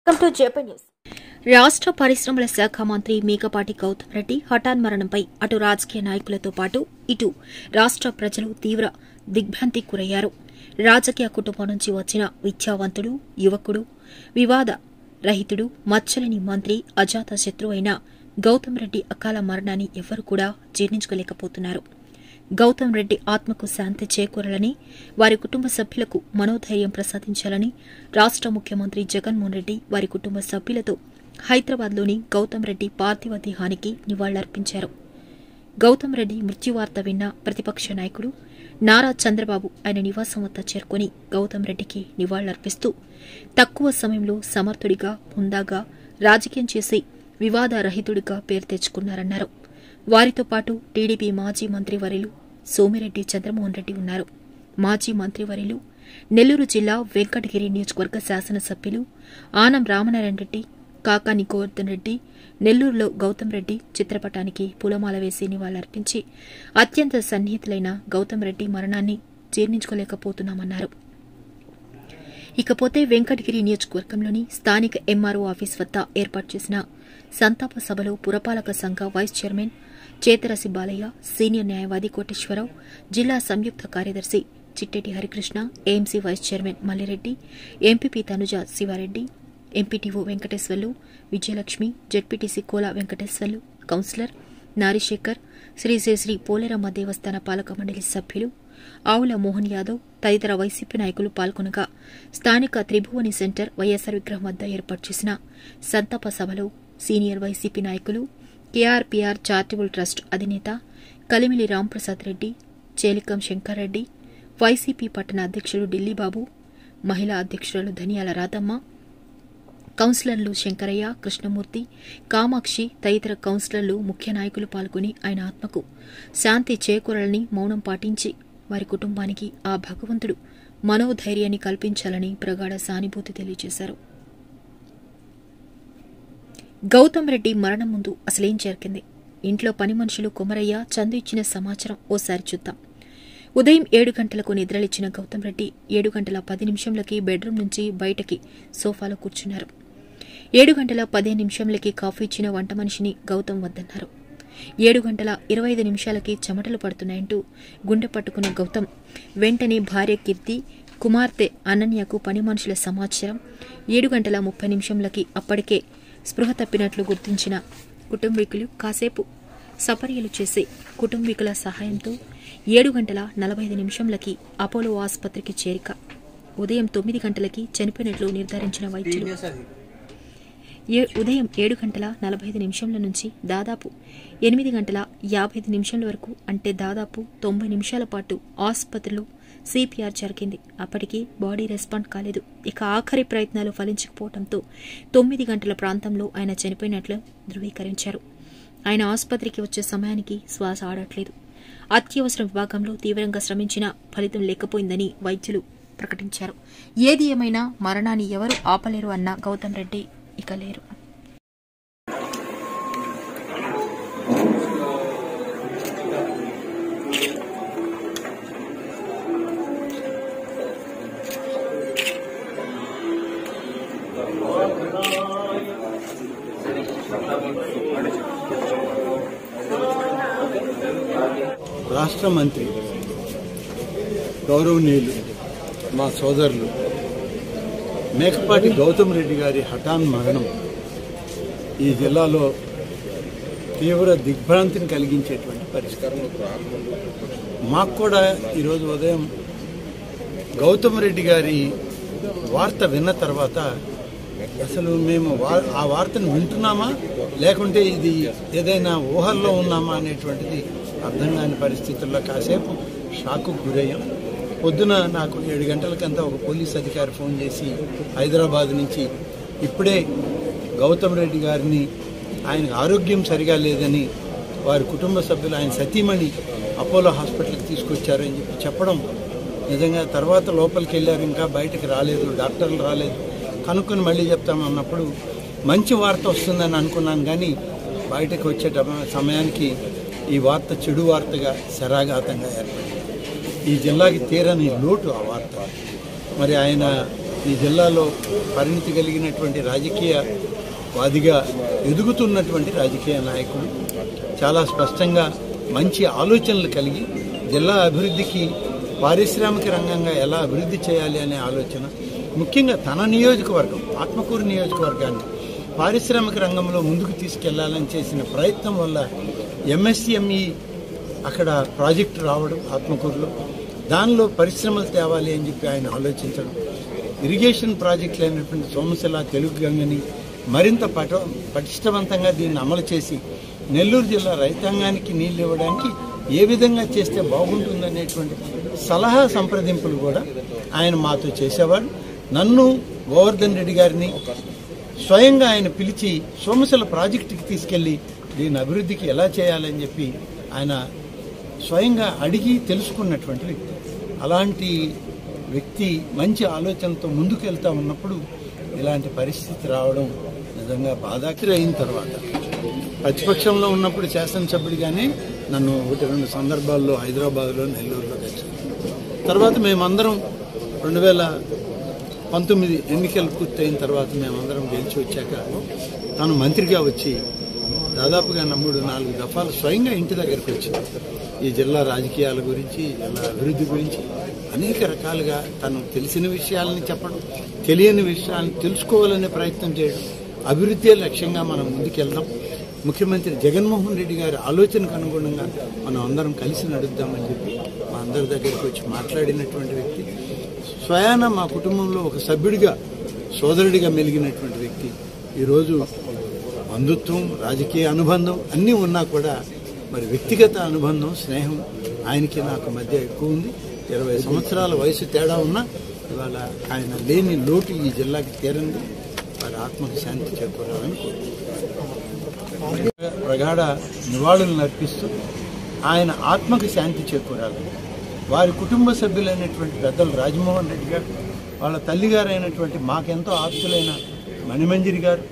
Welcome to JP news రాష్ట్ర పరిశ్రమల శాఖ మంత్రి మేకపాటి గౌతమ్ రెడ్డి హఠాన్ మరణంపై అటు రాజకీయ నాయకులతో పాటు ఇటు రాష్ట్ర ప్రజలు తీవ్ర దిగ్భ్రాంతికి గురయ్యారు రాజకీయ కుటుంబం నుంచి వచ్చిన విద్యావంతుడు యువకుడు వివాద రహితుడు మచ్చలేని మంత్రి అజాత శత్రువు అయిన గౌతమ్ రెడ్డి అకాల మరణాన్ని ఎవ్వరూ కూడా జీర్ణించుకోలేకపోతున్నారు గౌతమ్ రెడ్డి ఆత్మకు శాంతి చేకూరాలని వారి కుటుంబ సభ్యులకు మనోధైర్యం ప్రసాదించాలని రాష్ట్ర ముఖ్యమంత్రి జగన్మోహన్ రెడ్డి వారి కుటుంబ సభ్యులతో హైదరాబాద్లోని గౌతమ్ రెడ్డి పార్థివ దేహానికి నివాళులర్పించారు గౌతమ్ రెడ్డి మృత్యువార్త విన్న ప్రతిపక్ష నాయకుడు నారా చంద్రబాబు ఆయన నివాసం వద్ద చేరుకుని గౌతమ్ రెడ్డికి నివాళులర్పిస్తూ తక్కువ సమయంలో సమర్థుడిగా హుందాగా రాజకీయం చేసి వివాదరహితుడిగా పేరు తెచ్చుకున్నారన్నారు వారితో పాటు టీడీపీ మాజీ మంత్రివర్యులు సోమిరెడ్డి చంద్రమోహన్ రెడ్డి ఉన్నారు మాజీ మంత్రివర్యులు నెల్లూరు జిల్లా వెంకటగిరి నియోజకవర్గ శాసనసభ్యులు ఆనం రామనారాయణ రెడ్డి కాకాని గోవర్ధన్ రెడ్డి నెల్లూరులో గౌతమ్ రెడ్డి చిత్రపటానికి పూలమాల వేసి నివాళులర్పించి అత్యంత సన్నిహితులైన గౌతమ్ రెడ్డి మరణాన్ని జీర్ణించుకోలేకపోతున్నామన్నారు ఇకపోతే వెంకటగిరి నియోజకవర్గంలోని స్థానిక ఎంఆర్ఓ ఆఫీస్ వద్ద ఏర్పాటు చేసిన సంతాప సభలో పురపాలక సంఘ vice chairman Chetarasi Balayya senior న్యాయవాది కోటేశ్వరరావు జిల్లా సంయుక్త కార్యదర్శి Chitteti Harikrishna AMC vice chairman Mallireddy MPP Tanuja Sivareddy MPTO Venkateswarlu Vijayalakshmi ZPTC Kola Venkateswarlu councillor Narisekhar Sri Sri Sri Poleramma దేవస్థాన పాలక మండలి సభ్యులు ఆవుల మోహన్ యాదవ్ తదితర వైసీపీ నాయకులు పాల్గొనగా స్థానిక త్రిభువని సెంటర్ వైఎస్సార్ విగ్రహం వద్ద ఏర్పాటు చేసిన సంతాప సభలో సీనియర్ వైసీపీ నాయకులు కేఆర్పీఆర్ చారిటబుల్ ట్రస్ట్ అధినేత కలిమిలి రాంప్రసాద్ రెడ్డి చేలికం శంకర్ రెడ్డి వైసీపీ పట్టణ అధ్యక్షులు ఢిల్లీబాబు మహిళా అధ్యక్షురాలు ధనియాల రాధమ్మ కౌన్సిలర్లు శంకరయ్య కృష్ణమూర్తి కామాక్షి తదితర కౌన్సిలర్లు ముఖ్య నాయకులు పాల్గొని ఆయన ఆత్మకు శాంతి చేకూరాలని మౌనం పాటించి వారి కుటుంబానికి ఆ భగవంతుడు మనోధైర్యాన్ని కల్పించాలని ప్రగాఢ సానుభూతి తెలియజేశారు గౌతమ్ రెడ్డి మరణం ముందు అసలేం జరిగింది ఇంట్లో పని మనుషులు కుమరయ్య చందు ఇచ్చిన సమాచారం ఓసారి చూద్దాం ఉదయం ఏడు గంటలకు నిద్రలిచ్చిన గౌతమ్ రెడ్డి ఏడు గంటల పది నిమిషంలకి బెడ్రూమ్ నుంచి బయటకి సోఫాలో కూర్చున్నారు ఏడు గంటల పదిహేను నిమిషంలకి కాఫీ ఇచ్చిన వంట మనిషిని గౌతమ్ వద్దన్నారు ఏడు గంటల ఇరవై ఐదు నిమిషాలకి చెమటలు పడుతున్నాయంటూ గుండె పట్టుకున్న గౌతమ్ వెంటనే భార్య కీర్తి కుమార్తె అనన్యకు పని మనుషుల సమాచారం ఏడు గంటల ముప్పై నిమిషంలకి అప్పటికే స్పృహ తప్పినట్లు గుర్తించిన కుటుంబీకులు కాసేపు సపర్యలు చేసి కుటుంబీకుల సహాయంతో ఏడు గంటల నలభై ఐదు నిమిషంలకి అపోలో ఆసుపత్రికి చేరిక ఉదయం తొమ్మిది గంటలకి చనిపోయినట్లు నిర్ధారించిన వైద్యులు ఏ- ఉదయం ఏడు గంటల నలభై ఐదు నిమిషంల నుంచి దాదాపు ఎనిమిది గంటల యాభై ఐదు నిమిషాల వరకు అంటే దాదాపు తొంభై నిమిషాల పాటు ఆసుపత్రిలో సిపిఆర్ జరిగింది అప్పటికి బాడీ రెస్పాండ్ కాలేదు ఇక ఆఖరి ప్రయత్నాలు ఫలించకపోవడంతో తొమ్మిది గంటల ప్రాంతంలో ఆయన చనిపోయినట్లు ధృవీకరించారు ఆయన ఆసుపత్రికి వచ్చే సమయానికి శ్వాస ఆడట్లేదు అత్యవసర విభాగంలో తీవ్రంగా శ్రమించినా ఫలితం లేకపోయిందని వైద్యులు ప్రకటించారు ఏది ఏమైనా మరణాన్ని ఎవరు ఆపలేరు అన్న గౌతమ్ రెడ్డి ఇక లేరు రాష్ట్ర మంత్రి గౌరవనీయులు మా సోదరులు మేకపాటి గౌతమ్ రెడ్డి గారి హఠాన్ మరణం ఈ జిల్లాలో తీవ్ర దిగ్భ్రాంతిని కలిగించేటువంటి పరిష్కారం మాకు కూడా ఈరోజు ఉదయం గౌతమ్ రెడ్డి గారి వార్త విన్న తర్వాత అసలు మేము వా- ఆ వార్తను వింటున్నామా లేకుంటే ఇది ఏదైనా ఊహల్లో ఉన్నామా అనేటువంటిది అర్థం కాని పరిస్థితుల్లో కాసేపు షాకు గురయ్యాం పొద్దున నాకు ఏడు గంటలకంతా ఒక పోలీస్ అధికారి ఫోన్ చేసి హైదరాబాద్ నుంచి ఇప్పుడే గౌతమ్ రెడ్డి గారిని ఆయన ఆరోగ్యం సరిగా లేదని వారి కుటుంబ సభ్యులు ఆయన సతీమణి అపోలో హాస్పిటల్కి తీసుకొచ్చారని చెప్పి చెప్పడం నిజంగా తర్వాత లోపలికి వెళ్ళారు ఇంకా బయటకు రాలేదు డాక్టర్లు రాలేదు కనుక్కొని మళ్ళీ చెప్తామన్నప్పుడు మంచి వార్త వస్తుందని అనుకున్నాను కానీ బయటకు వచ్చే టమ- సమయానికి ఈ వార్త చెడు వార్తగా శరాఘాతంగా ఏర్పడింది ఈ జిల్లాకి తీరని లోటు ఆ వార్త మరి ఆయన ఈ జిల్లాలో పరిణితి కలిగినటువంటి రాజకీయ వాదిగా ఎదుగుతున్నటువంటి రాజకీయ నాయకుడు చాలా స్పష్టంగా మంచి ఆలోచనలు కలిగి జిల్లా అభివృద్ధికి పారిశ్రామిక రంగంగా ఎలా అభివృద్ధి చేయాలి అనే ఆలోచన ముఖ్యంగా తన నియోజకవర్గం ఆత్మకూరు నియోజకవర్గాన్ని పారిశ్రామిక రంగంలో ముందుకు తీసుకెళ్లాలని చేసిన ప్రయత్నం వల్ల ఎంఎస్ఎంఈ అక్కడ ప్రాజెక్టు రావడం ఆత్మకూరులో దానిలో పరిశ్రమలు తేవాలి అని చెప్పి ఆయన ఆలోచించడం ఇరిగేషన్ ప్రాజెక్టులు అయినటువంటి సోమశిల తెలుగు గంగని మరింత పట పటిష్టవంతంగా దీన్ని అమలు చేసి నెల్లూరు జిల్లా రైతాంగానికి నీళ్లు ఇవ్వడానికి ఏ విధంగా చేస్తే బాగుంటుందనేటువంటి సలహా సంప్రదింపులు కూడా ఆయన మాతో చేసేవాడు నన్ను గోవర్ధన్ రెడ్డి గారిని స్వయంగా ఆయన పిలిచి సోమశిల ప్రాజెక్టుకి తీసుకెళ్లి దీని అభివృద్ధికి ఎలా చేయాలని చెప్పి ఆయన స్వయంగా అడిగి తెలుసుకున్నటువంటి వ్యక్తి అలాంటి వ్యక్తి మంచి ఆలోచనతో ముందుకు వెళ్తా ఉన్నప్పుడు ఇలాంటి పరిస్థితి రావడం నిజంగా బాధాకరి అయిన తర్వాత ప్రతిపక్షంలో ఉన్నప్పుడు శాసనసభ్యుడిగానే నన్ను ఒకటి రెండు సందర్భాల్లో హైదరాబాద్లో నెల్లూరులో కలిసి తర్వాత మేమందరం రెండు వేల పంతొమ్మిది ఎన్నికలు పూర్తయిన తర్వాత మేమందరం గెలిచి వచ్చాక తను మంత్రిగా వచ్చి దాదాపుగా నమ్ముడు నాలుగు దఫాలు స్వయంగా ఇంటి దగ్గరికి వచ్చి ఈ జిల్లా రాజకీయాల గురించి జిల్లా అభివృద్ధి గురించి అనేక రకాలుగా తను తెలిసిన విషయాలని చెప్పడం తెలియని విషయాలను తెలుసుకోవాలనే ప్రయత్నం చేయడం అభివృద్ధి లక్ష్యంగా మనం ముందుకెళ్దాం ముఖ్యమంత్రి జగన్మోహన్ రెడ్డి గారి ఆలోచనకు అనుగుణంగా మనం అందరం కలిసి నడుద్దామని చెప్పి మా అందరి దగ్గరికి వచ్చి మాట్లాడినటువంటి వ్యక్తి స్వయాన మా కుటుంబంలో ఒక సభ్యుడిగా సోదరుడిగా మెలిగినటువంటి వ్యక్తి ఈరోజు బంధుత్వం రాజకీయ అనుబంధం అన్నీ ఉన్నా కూడా మరి వ్యక్తిగత అనుబంధం స్నేహం ఆయనకి నాకు మధ్య ఎక్కువ ఉంది ఇరవై సంవత్సరాల వయసు తేడా ఉన్నా ఇవాళ ఆయన లేని లోటు ఈ జిల్లాకి తీరంది వారి ఆత్మకి శాంతి చేకూరాలని కోరుకుంటున్నాను ప్రగాఢ నివాళులను అర్పిస్తూ ఆయన ఆత్మకి శాంతి చేకూరాలి వారి కుటుంబ సభ్యులైనటువంటి పెద్దలు రాజమోహన్ రెడ్డి గారు వాళ్ళ తల్లిగారు అయినటువంటి మాకెంతో ఆప్తులైన మణిమంజిరి గారు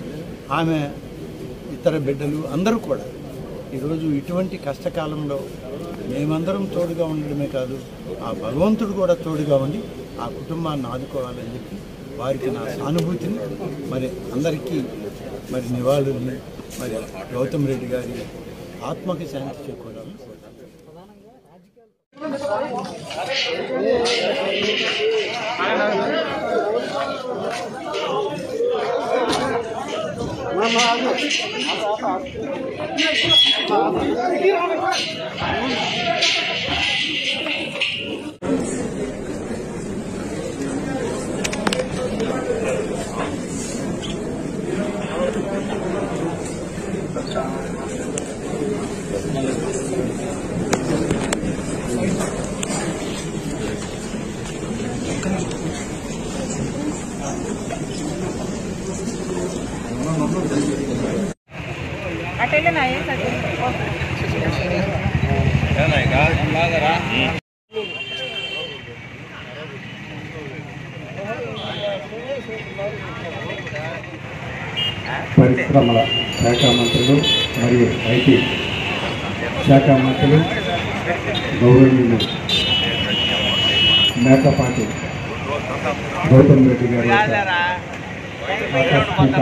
ఆమె ఇతర బిడ్డలు అందరూ కూడా ఈరోజు ఇటువంటి కష్టకాలంలో మేమందరం తోడుగా ఉండడమే కాదు ఆ భగవంతుడు కూడా తోడుగా ఉండి ఆ కుటుంబాన్ని ఆదుకోవాలని చెప్పి వారికి నా సానుభూతిని మరి అందరికీ మరి నివాళుల్ని మరి గౌతమ్ రెడ్డి గారి ఆత్మకి శాంతి చేకూరాలని కోరుతున్నాను. పరిశ్రమల శాఖ మంత్రులు మరియు ఐటీ శాఖ మంత్రులు గౌరవనీయులు మేకపాటి గౌతమ్ రెడ్డి గారి యొక్క ఆకస్మిక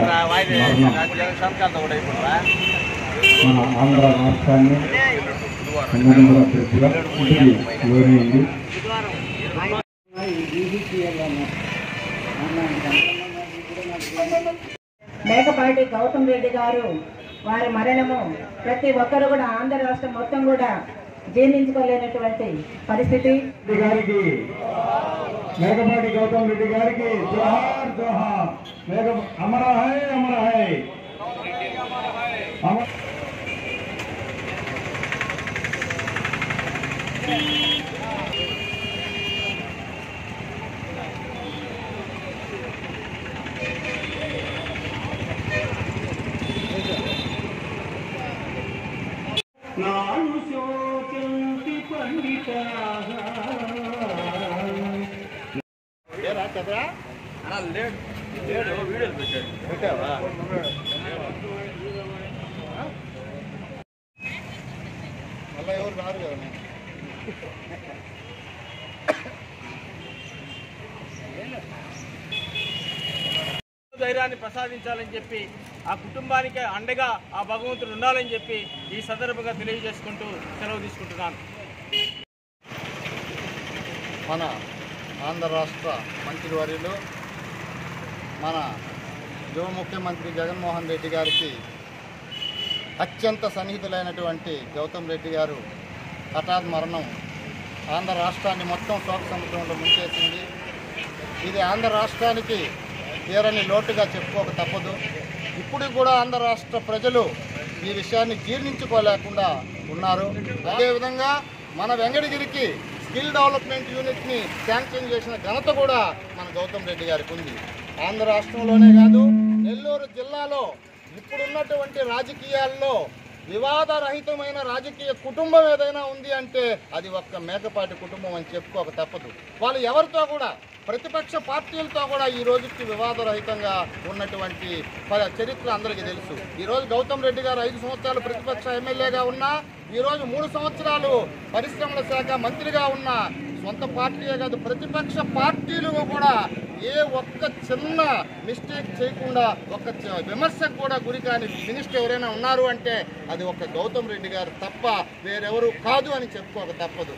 మరణం మన ఆంధ్ర రాష్ట్రాన్ని అన్నదమ్ముల ప్రజల ఇంటికి లోనైంది మేకపాటి గౌతమ్ రెడ్డి గారు వారి మరణము ప్రతి ఒక్కరు కూడా ఆంధ్ర రాష్ట్రం మొత్తం కూడా జీర్ణించుకోలేనటువంటి పరిస్థితి రెడ్డి గారికి మేకపాటి గౌతమ్ రెడ్డి గారికి జోహార్ జోహార్ మేఘ అమర హై అమర హై అమర నాను శోచంతి పండితాః విజయాన్ని ప్రసాదించాలని చెప్పి ఆ కుటుంబానికి అండగా ఆ భగవంతుడు ఉండాలని చెప్పి ఈ సందర్భంగా తెలియజేసుకుంటూ సెలవు తీసుకుంటున్నాను మన ఆంధ్ర రాష్ట్ర మంత్రివర్యులు మన యువ ముఖ్యమంత్రి జగన్మోహన్ రెడ్డి గారికి అత్యంత సన్నిహితులైనటువంటి గౌతమ్ రెడ్డి గారు హఠాత్ మరణం ఆంధ్ర రాష్ట్రాన్ని మొత్తం శోక సముద్రంలో ముంచేసింది ఇది ఆంధ్ర రాష్ట్రానికి తీరని లోటుగా చెప్పుకోక తప్పదు ఇప్పుడు కూడా ఆంధ్ర రాష్ట్ర ప్రజలు ఈ విషయాన్ని జీర్ణించుకోలేకుండా ఉన్నారు అదేవిధంగా మన వెంకటగిరికి స్కిల్ డెవలప్మెంట్ యూనిట్ని శాంక్షన్ చేసిన ఘనత కూడా మన గౌతమ్ రెడ్డి గారికి ఉంది ఆంధ్ర రాష్ట్రంలోనే కాదు నెల్లూరు జిల్లాలో ఇప్పుడున్నటువంటి రాజకీయాల్లో వివాదరహితమైన రాజకీయ కుటుంబం ఏదైనా ఉంది అంటే అది ఒక్క మేకపాటి కుటుంబం అని చెప్పుకోక తప్పదు వాళ్ళు ఎవరితో కూడా ప్రతిపక్ష పార్టీలతో కూడా ఈ రోజుకి వివాదరహితంగా ఉన్నటువంటి ప- చరిత్ర అందరికీ తెలుసు ఈ రోజు గౌతమ్ రెడ్డి గారు ఐదు సంవత్సరాలు ప్రతిపక్ష ఎమ్మెల్యేగా ఉన్నా ఈ రోజు మూడు సంవత్సరాలు పరిశ్రమల శాఖ మంత్రిగా ఉన్న సొంత పార్టీయే కాదు ప్రతిపక్ష పార్టీలు కూడా ఏ ఒక్క చిన్న మిస్టేక్ చేయకుండా ఒక్క చ- విమర్శకు కూడా గురి కాని మినిస్టర్ ఎవరైనా ఉన్నారు అంటే అది ఒక్క గౌతమ్ రెడ్డి గారు తప్ప వేరెవరు కాదు అని చెప్పుకోక తప్పదు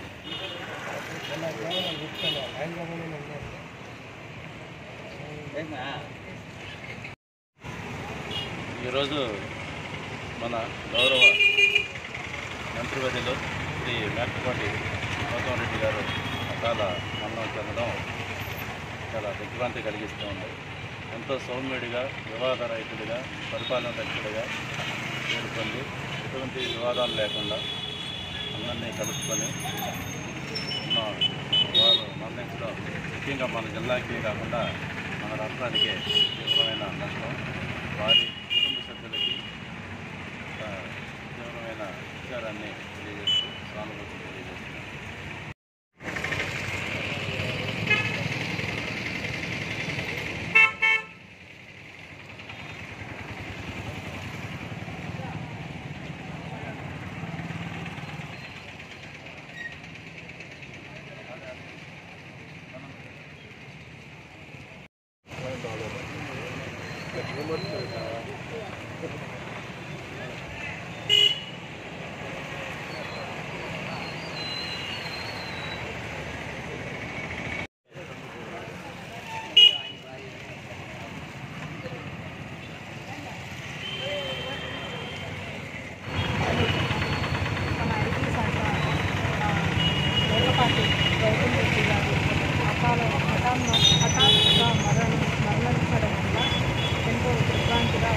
ఈరోజు మన గౌరవ మంత్రివర్యులు శ్రీ మేకపాటి గౌతమ్ రెడ్డి గారు అకాల మరణం చెందడం చాలా దిగ్భ్రాంతి కలిగిస్తూ ఉంది ఎంతో సౌమ్యుడిగా వివాద రహితుడిగా పరిపాలన దక్షుడిగా పేరు పొంది ఎటువంటి వివాదాలు లేకుండా అందరినీ కలుపుకొని ఉన్న వారు మరణించడం ముఖ్యంగా మన జిల్లాకి కాకుండా మన రాష్ట్రానికే తీవ్రమైన నష్టం వారి కుటుంబ సభ్యులకి ఆ, తీవ్రమైన విచారాన్ని తెలియజేస్తూ సానుభూతి తెలియజేస్తున్నాను మన ఐటీ శాఖ ఆ, మేకపాటి గౌతమ్ రెడ్డి గారు అకాల హఠాన్ హఠాత్తుగా మరణ మరణించడం వల్ల ఎంతో దిగ్భ్రాంతిగా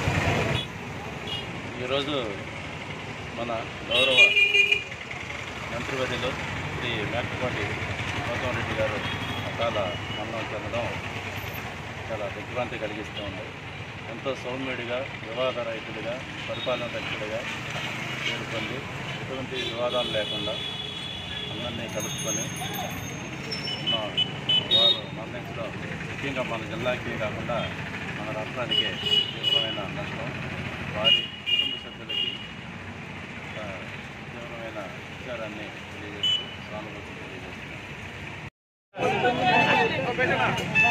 ఈరోజు మన గౌరవ మంత్రివర్యులు శ్రీ మేకపాటి గౌతమ్ రెడ్డి గారు అకాల మరణం చెందడం చాలా దిగ్భ్రాంతి కలిగిస్తూ ఉంది ఎంతో సౌమ్యుడిగా వివాద రహితుడిగా పరిపాలన దక్షుడిగా పేరు పొంది ఎటువంటి వివాదాలు లేకుండా అందరినీ కలుపుకొని ఉన్న వారు మరణించడం ముఖ్యంగా మన జిల్లాకి కాకుండా మన రాష్ట్రానికే తీవ్రమైన నష్టం వారి కుటుంబ సభ్యులకి ఆ, తీవ్రమైన విచారాన్ని తెలియజేస్తూ సానుభూతి తెలియజేస్తున్నాను